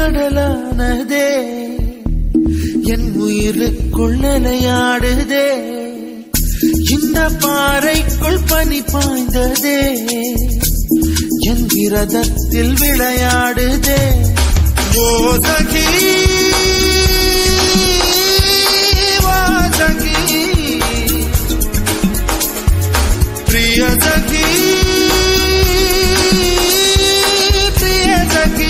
Speaker 5: கடலானதே என் உயிருக்குள் நிலையாடுதே இந்த பாறைக்குள் பனி பாய்ந்ததே என் விரதத்தில் விளையாடுதே ஓ சகி வா சகி பிரிய சகி பிரிய சகி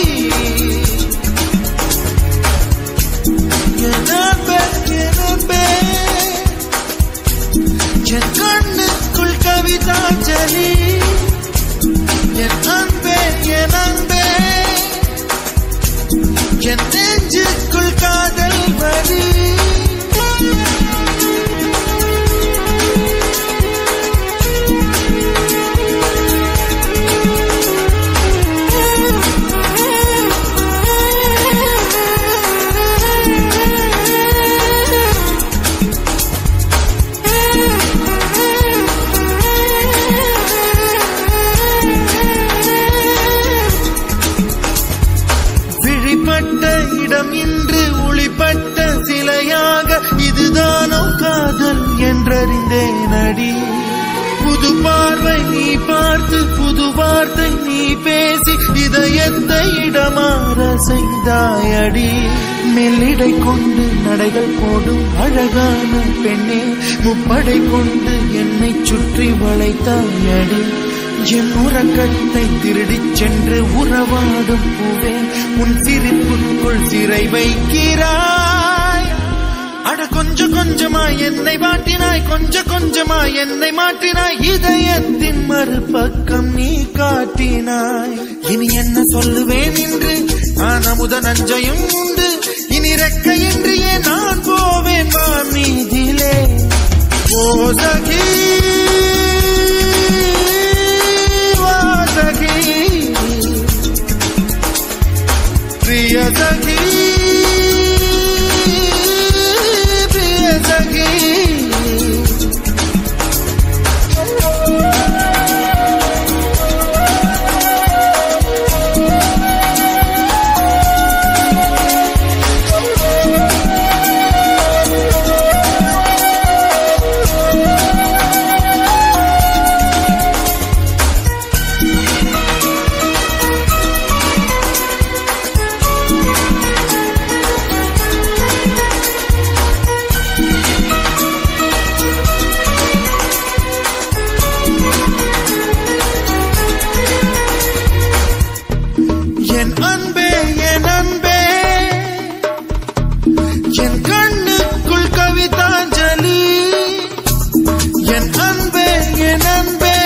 Speaker 5: எனப்பே எனப்பே என் கண்ணுக்குள் கவிதாஞ்சலி என் அன்பே என் அன்பே என் நெஞ்சுக்குள் காதல் வரி விழிப்பட்ட இடம் இன்று ஒளிப்பட்ட சிலையாக இதுதானோ காதல் என்றறிந்தேன் அடி புது பார்வை நீ பார்த்து புது வார்த்தை நீ பேசி இதயத்தை இடமாற செய்தாயடி மெல்லிடை கொண்டு நடைகள் போடும் அழகான பெண்ணே முப்படை கொண்டு என்னை சுற்றி வளைத்தாயடி என் உறக்கத்தை திருடிச் சென்று உறவாடும் பூவே உன் சிரிப்புக்குள் சிறை வைக்கிறாய் அட கொஞ்சம் கொஞ்சமாய் என்னை வாட்டினாய் கொஞ்சம் கொஞ்சமாய் என்னை மாற்றினாய் இதயத்தின் மறுபக்கம் நீ காட்டினாய் இனி என்ன சொல்லுவேன் என்று நான் அமுத நஞ்சையும் உண்டு இனி ரெக்கையின்றியே நான் போவேன் வான் மீதிலே ஓ சகி வா சகி பிரிய சகி பிரிய சகி என் அன்பே என் அன்பே என் கண்ணுக்குள் கவிதாஞ்சலி என் அன்பே என் அன்பே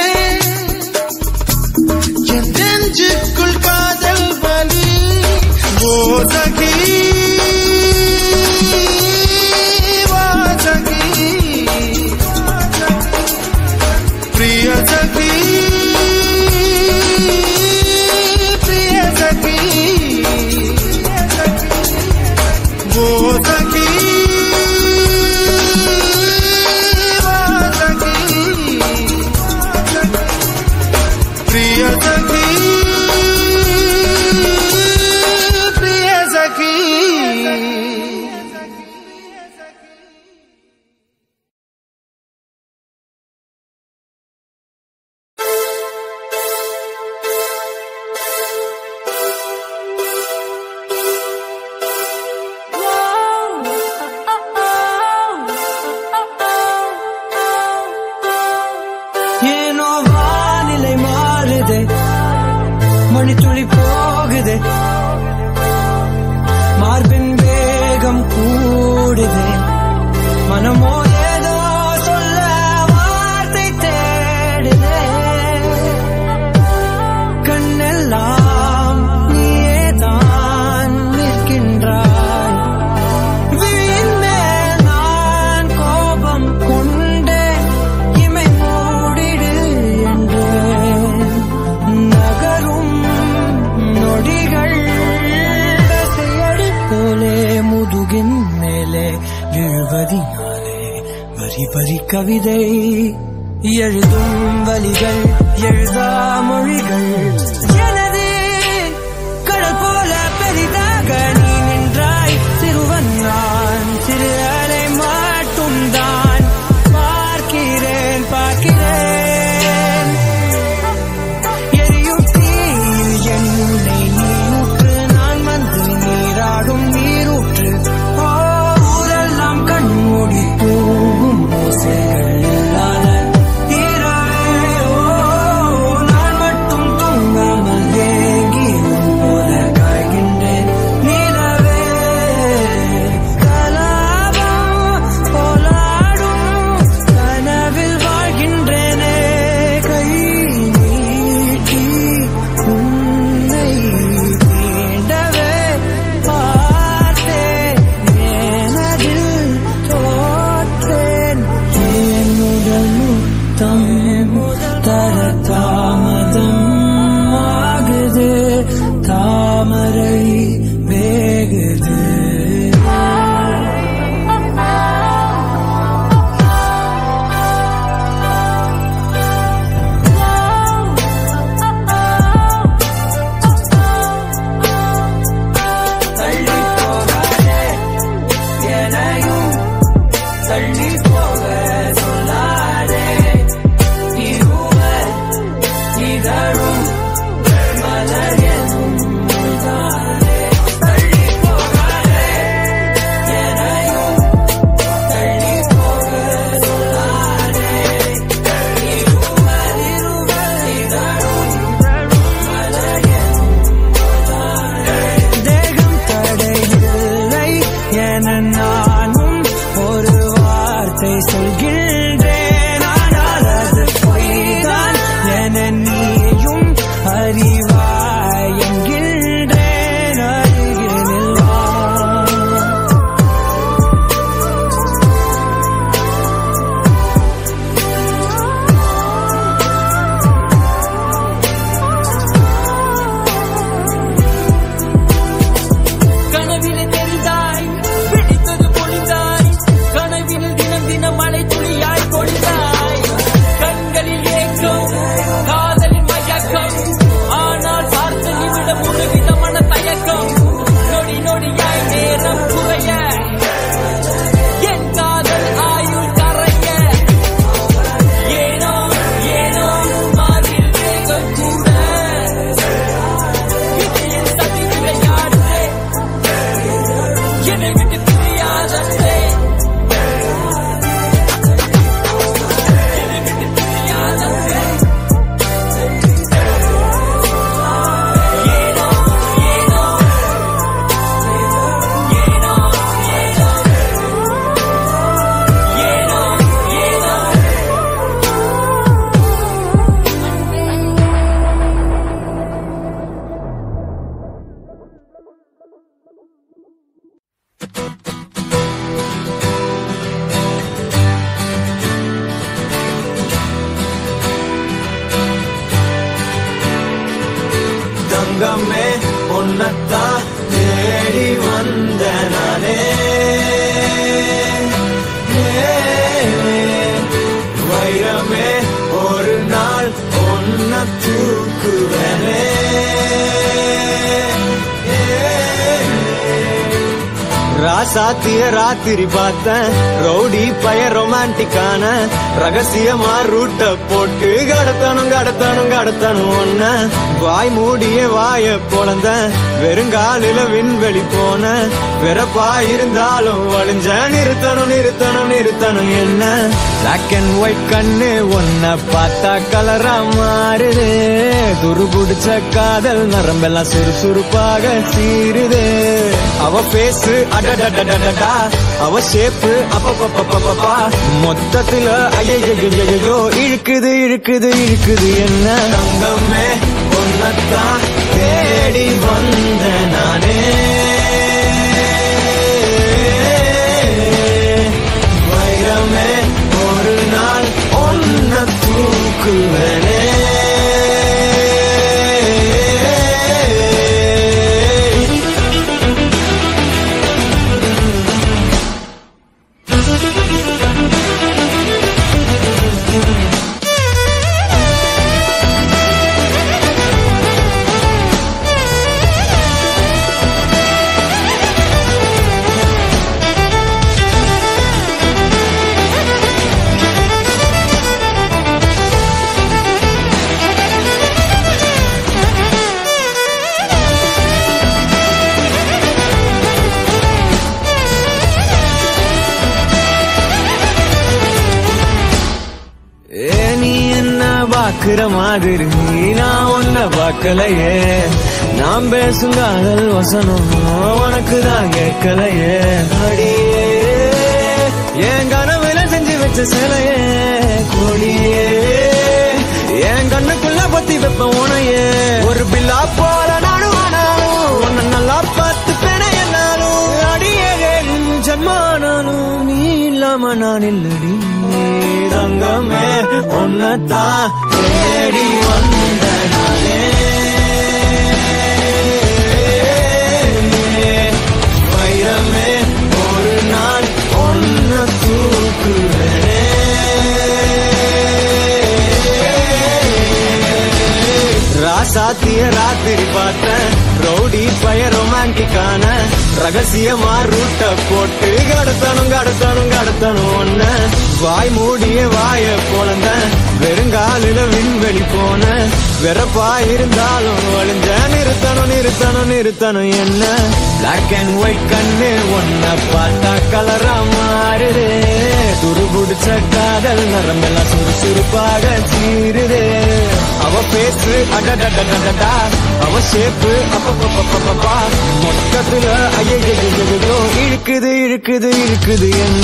Speaker 5: என் நெஞ்சுக்குள் காதல் வலி ஓ சகி வா சகி பிரிய சகி பிரிய சகி ஓ சகி வா சகி பிரிய சகி பிரிய சகி
Speaker 6: ஏனோ வானிலை மாறுதே மணித்துளி போகுதே மார்பின் வேகம் கூடுதே மனமோ ஏதோ சொல்ல வார்த்தை தேடுதே கண்ணெல்லாம் நீயே தான் நிற்கின்றாய் விழியின் மேல் நான் கோபம் கொண்டேன் இமை மூடிடு என்றேன் நகரும் நொடிகள் தசையடி போலே முதுகின் மேலே விழுவதினாலே வரி வரி கவிதை எழுதும் வலிகள் எழுதா மொழிகள் எனது கடல் போல பெரிதா காக்க நீ நின்றாய் சிறுவன் நான் சிறு அலை மட்டும் தான் பார்க்கிறேன் பார்க்கிறேன் எரியும் தீயில் என்னை நீரூற்று நான் வந்து நீராடும் நீரூற்று ஓ, ஊரெல்லாம் கண்மூடி தூங்கும் ஓசைகள் இல்லாத இரவே, ஓ, நான் மட்டும் தூங்காமல் ஏங்கி உன் போல காய்கின்றேன் நிலவே கலாபம் போலாடும் கனவில் வாழ்கின்றேனே கை நீட்டி உன்னை தீண்டவே பார்த்தேன் எனதில் தோற்றேன் என்னுடன் முத்தம் தர தாமதம் ஆகுது தாமரை வேகுது தள்ளி போகாதே எனையும் தள்ளி போக சொல்லாதே இருவர் இதழும் மலர் எனும் முள்தானே. தள்ளி போகாதே எனையும் தள்ளி போக சொல்லாதே இருவர் இருவர் இதழும் மலர் எனும் தேகம் தடையில்லை என நானும் ஒரு வார்த்தை சொல்கின்றேன் ஆனால் அது பொய்தான் என நீயும் அறிவாய் என்கின்றேன் அருகினில் வா.
Speaker 7: கனவிலே தெரிந்தாய் பிடித்தது பொழிந்தாய் கனவினில் தினம் தினம் மழை துளியாய் பொழிந்தாய் கண்களில் ஏக்கம் காதலின் மயக்கம் ஆனால் பார்த்த நிமிடம் ஒரு விதமான தயக்கம் நொடி நொடியாய் நேரம் குறைய என் காதல் ஆயுள் கரைய ஏனோ ஏனோ மாறில் வேகம் கூட இது என் சதி விளையாடுதே என்னை விட்டு பிரியாதே என்னை விட்டு பிரியாதே ஏனோ ஏனோ ஏனோ ஏனோ ஏனோ ஏனோ
Speaker 5: தங்கமே உன்னத்தான் தேடி வந்த நானே வைரமே ஒரு நாள் ஒன்ன தூக்குவனே ராசாத்திய ராத்திரி பார்த்தேன் ரவுடி பய ரொமான்டிக்கான ரகசியமா ரூட்ட போட்டு கடத்தணும் கடத்தணும் கடத்தணும் ஒன்ன வாய் மூடிய வாய பொழந்த வெறுங்காலில விண்வெளி போன வெறப்பா இருந்தாலும் வழிஞ்ச நிறுத்தணும் நிறுத்தணும் நிறுத்தணும் என்ன பிளாக் அண்ட் ஒயிட் கண்ணு ஒன்ன பார்த்தா கலரா மாறுது துரு புடிச்ச காதல் நரம்பெல்லாம் சுறுசுறுப்பாக சீருது அவ பேசு அடடடடடடா அவ ஷேப்பு அப்பப்பப்பப்பப்பா மொத்தத்துல ஐயோ இழுக்குது இழுக்குது இழுக்குது என்ன தங்கமே ஒன்னத்தான் தேடி வந்த நானே வைரமே ஒரு நாள் ஒன்ன தூக்குவனே பாக்குற மாதிரி நான் உன்னை பார்க்கலையே நாம் பேசும் காதல் வசனம் உனக்கு தான் கேட்கலையே அடியே என் கனவுல செஞ்சு வச்ச சிலையே கொடியே என் கண்ணுக்குள்ள பத்தி வைப்ப உனையே ஒரு பில்லா போல நானும் ஆனாலும் உன்னை நல்லா பார்த்து பெண என்னாலும் அடியே ஜன்மானாலும் நீ இல்லாம நான் இல்லடி தங்கமே உன்னத்தான் தேடி வந்த நானே வைரமே ஒரு நாள் ஒன்ன தூக்குவேனே ராசாத்திய ராத்திரி பார்த்தேன் ரவுடி பய ரொமான்டிக்கான ரகசியமா ரூட்ட போட்டு கடத்தணும் கடத்தணும் கடத்தணும் ஒன்ன வாய் மூடிய வாய போலந்த வெறுங்காலில விண்வெளி போன வெறப்பா இருந்தாலும் வழிஞ்ச நிறுத்தணும் நிறுத்தணும் நிறுத்தணும் என்ன பிளாக் அண்ட் ஒயிட் கண்ணு ஒன்ன பார்த்தா கலரா மாறுதே துருபுடிச்ச காதல் நரம்பெல்லாம் சுறுசுறுப்பாக சீருதே அவ பேசு அடடடடடா அவ ஷேப்பு அப்பப்பப்பப்பப்பா மொத்தத்துல ஐயோ இழுக்குது இழுக்குது இழுக்குது என்ன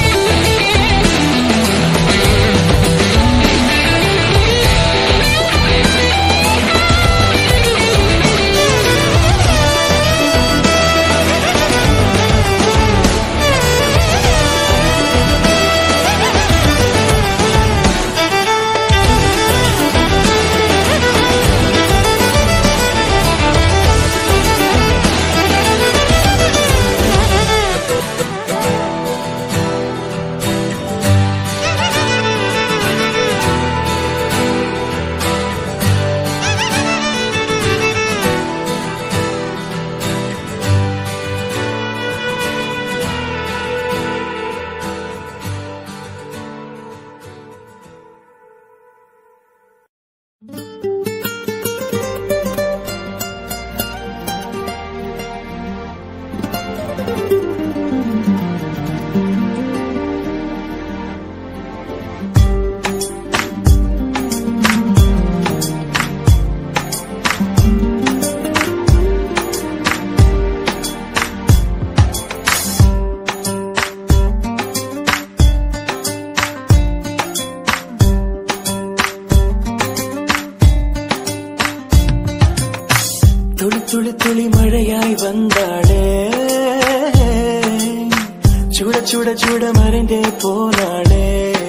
Speaker 6: துளி துளி துளி மழையாய் வந்தாளே சுட சுட சுட மறைந்தே போனாளே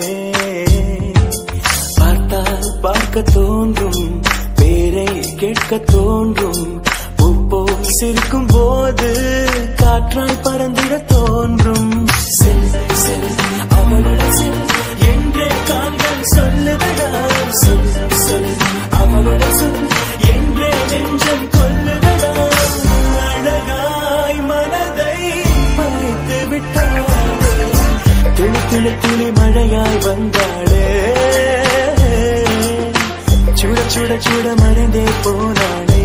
Speaker 6: பார்த்தால் பார்க்க தோன்றும் பேரை கேட்க தோன்றும் உப்போ சிரிக்கும் போது காற்றாய் பறந்திட தோன்றும் செல் செல் அவளுடன் செல் என்றே காந்தல் சொல்லுதடா சொல் சொல் அவளுடன் சொல் என்றே நெஞ்சம் கொல்லுதடா அழகாய் மனதை பறித்து விட்டாள் துளி துளி துளி மழையாய் வந்தாளே சுட சுட சுட மறைந்தே போனாளே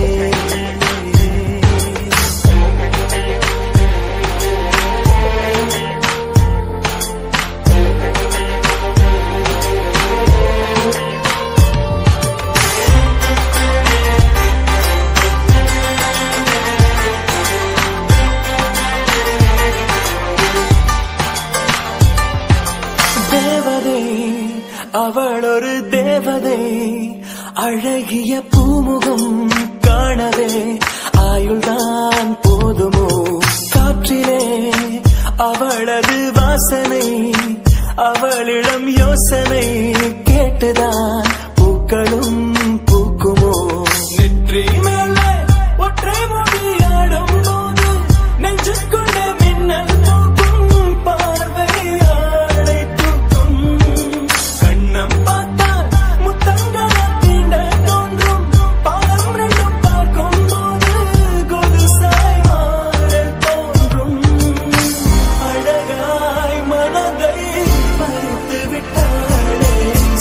Speaker 6: தேவதை அவள் ஒரு தேவதை அழகிய பூமுகம் காணவே ஆயுள்தான் போதுமோ காற்றிலே அவளது வாசனை அவளிடம் யோசனை கேட்டுதான் பூக்களும் பூக்குமோ நெற்றி மேலே ஒற்றை மொழியாடும் போது நெஞ்சுக்குள்ள மின்னல் தூக்கும் பார்வை ஆளை தூக்கும் கண்ணம் பார்த்தால் முத்தங்கள தீண்ட தோன்றும் பாலம் ரெண்டும் பார்க்கும் போது கொலுசாய் மாற தோன்றும் அழகாய் மனதை பறித்து விட்டாளே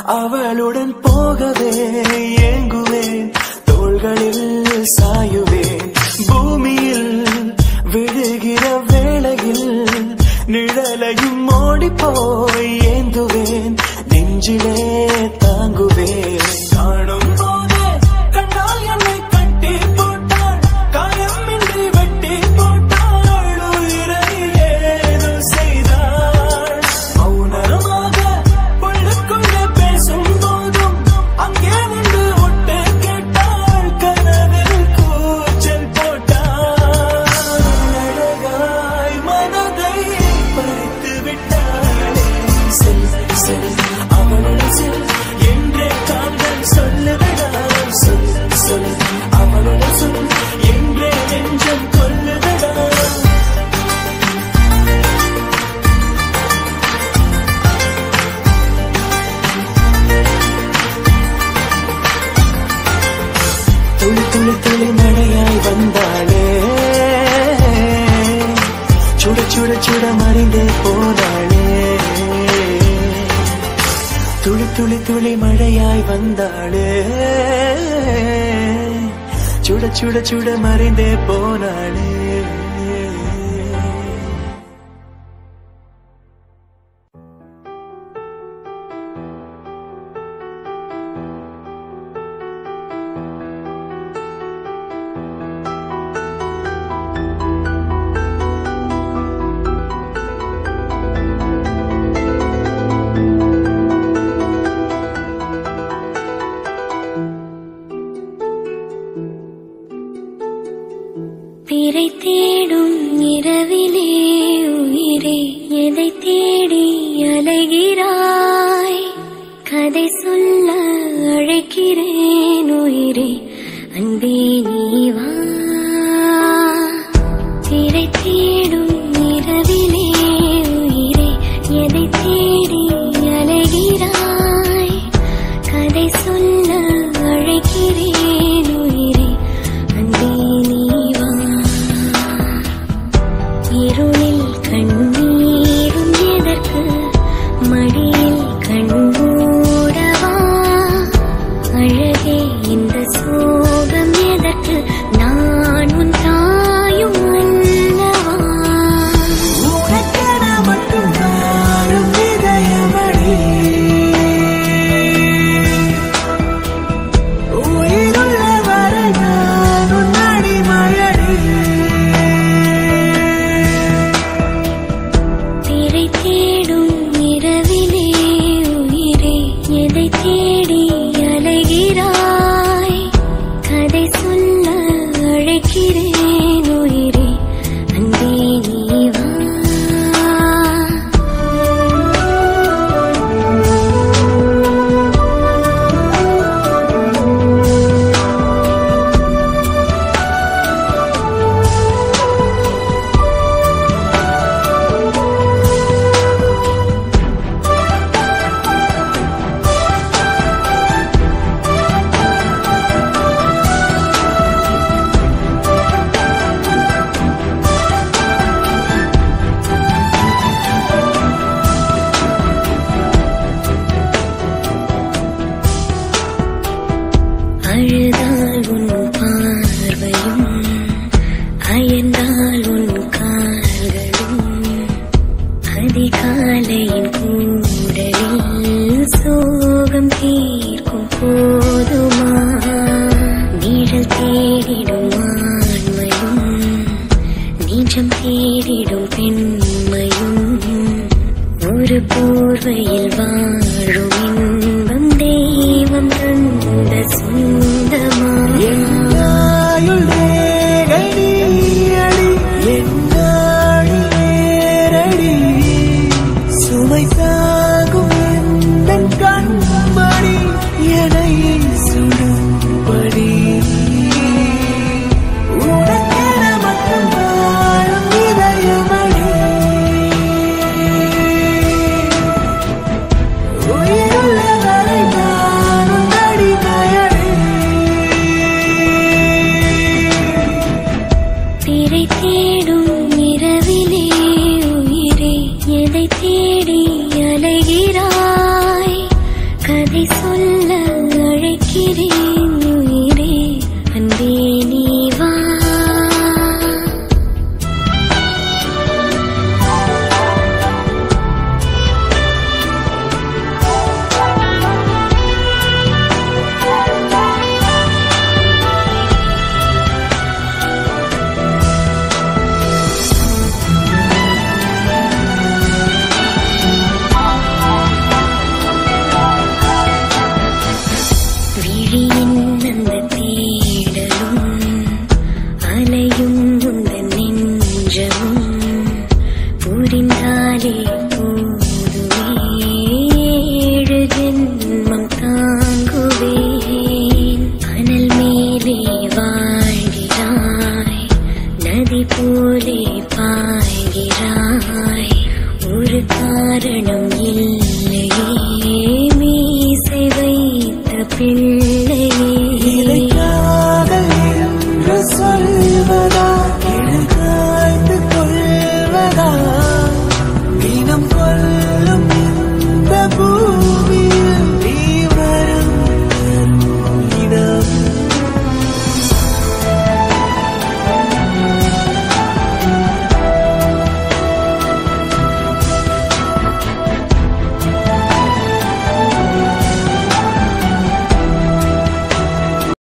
Speaker 6: அவளுடன் போகவே ஏங்குவேன் தோள்களில் சாயுவேன் பூமியில் விழுகிற வேளையில் நிழலையும் ஓடி போய் ஏந்துவேன் நெஞ்சிலே தாங்குவேன் காணும் போதே கண்ணால் என்னை கட்டி போட்டாள் காயமின்றி வெட்டி போட்டாள் உயிரை ஏதோ செய்தாள் மௌனமாக உள்ளுக்குள்ளே பேசும் போதும் அங்கே நின்று ஒட்டு கேட்டாள் கனவில் கூச்சல் போட்டாள் அழகாய் மனதை பறித்து விட்டாளே செல் செல் அவளுடன் செல் என்றே காதல் சொல்லுதடா சொல் சொல் அவளுடன் சொல் என்றே நெஞ்சம் கொல்லுதடா துளி துளி துளி மழையாய் வந்தாளே சுட சுட சுட மறைந்தே போனாளே துளி துளி துளி மழையாய் வந்தாளே சுட சுட சுட மறைந்தே போனாளே
Speaker 2: பிறை தேடும் இரவிலே உயிரே எதை தேடி அலைகிறாய் கதை சொல்ல அழைக்கிறேன் உயிரே அன்பே நீ